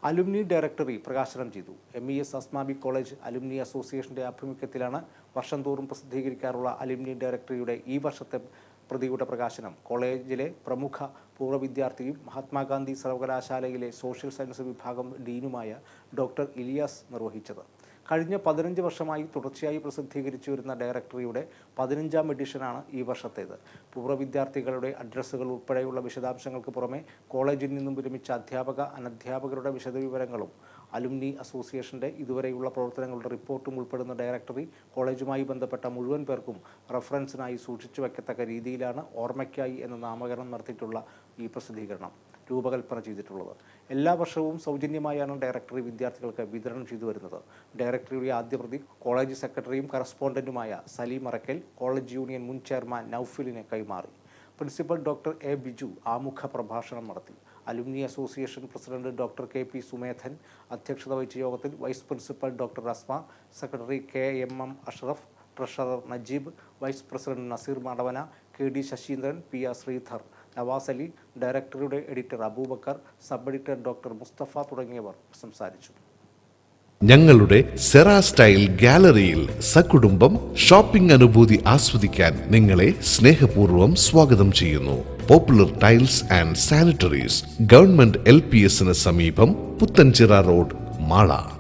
alumni directory പ്രകാശനം ചെയ്തു M E S Asmabi college alumni അസോസിയേഷന്റെ ആഭിമുഖ്യത്തിലാണ് വർഷം തോറും പ്രസിദ്ധീകരിക്കാറുള്ള അലുമിനി ഡയറക്ടറിയുടെ ഈ വർഷത്തെ പ്രതിയുടെ പ്രകാശനം കോളേജിലെ പ്രമുഖ പൂർവ്വ വിദ്യാർത്ഥിയും മഹാത്മാഗാന്ധി സർവകലാശാലയിലെ സോഷ്യൽ സയൻസ് വിഭാഗം ഡീനുമായ ഡോക്ടർ ഇലിയാസ് നിർവഹിച്ചത് കഴിഞ്ഞ പതിനഞ്ച് വർഷമായി തുടർച്ചയായി പ്രസിദ്ധീകരിച്ചു വരുന്ന ഡയറക്ടറിയുടെ പതിനഞ്ചാം എഡിഷനാണ് ഈ വർഷത്തേത് പൂർവ്വ വിദ്യാർത്ഥികളുടെ അഡ്രസ്സുകൾ ഉൾപ്പെടെയുള്ള വിശദാംശങ്ങൾക്ക് പുറമെ കോളേജിൽ നിന്നും വിരമിച്ച അധ്യാപക അനധ്യാപകരുടെ വിശദവിവരങ്ങളും അലുമിനി അസോസിയേഷന്റെ ഇതുവരെയുള്ള പ്രവർത്തനങ്ങളുടെ റിപ്പോർട്ടും ഉൾപ്പെടുന്ന ഡയറക്ടറി കോളേജുമായി ബന്ധപ്പെട്ട മുഴുവൻ പേർക്കും റഫറൻസിനായി സൂക്ഷിച്ചു വയ്ക്കത്തക്ക രീതിയിലാണ് ഓർമ്മയ്ക്കായി എന്ന നാമകരണം നടത്തിയിട്ടുള്ള ഈ പ്രസിദ്ധീകരണം രൂപകൽപ്പന ചെയ്തിട്ടുള്ളത് എല്ലാ വർഷവും സൗജന്യമായാണ് ഡയറക്ടറി വിദ്യാർത്ഥികൾക്ക് വിതരണം ചെയ്തു വരുന്നത് ഡയറക്ടറിയുടെ ആദ്യ പ്രതി കോളേജ് സെക്രട്ടറിയും കറസ്പോണ്ടന്റുമായ സലീം അറക്കൽ കോളേജ് യൂണിയൻ മുൻ ചെയർമാൻ നൌഫിലിനെ കൈമാറി പ്രിൻസിപ്പൽ ഡോക്ടർ എ ബിജു ആമുഖ പ്രഭാഷണം നടത്തി alumni association president doctor K P Sumedhan അധ്യക്ഷത വഹിച്ച യോഗത്തിൽ vice principal doctor Rasma secretary K M M Ashraf treasurer Najeeb vice president Nazeer Madavana K D Sasheendran P R Sreedhar Navas Ali ഡയറക്ടറുടെ editor Aboobacker sub editor doctor Musthafa തുടങ്ങിയവർ സംസാരിച്ചു ഞങ്ങളുടെ സെറ സ്റ്റൈൽ ഗാലറിയിൽ സകുടുംബം ഷോപ്പിംഗ് അനുഭൂതി ആസ്വദിക്കാൻ നിങ്ങളെ സ്നേഹപൂർവ്വം സ്വാഗതം ചെയ്യുന്നു popular tiles and sanitaries government L P എസിന് സമീപം പുത്തൻചിറ റോഡ് മാള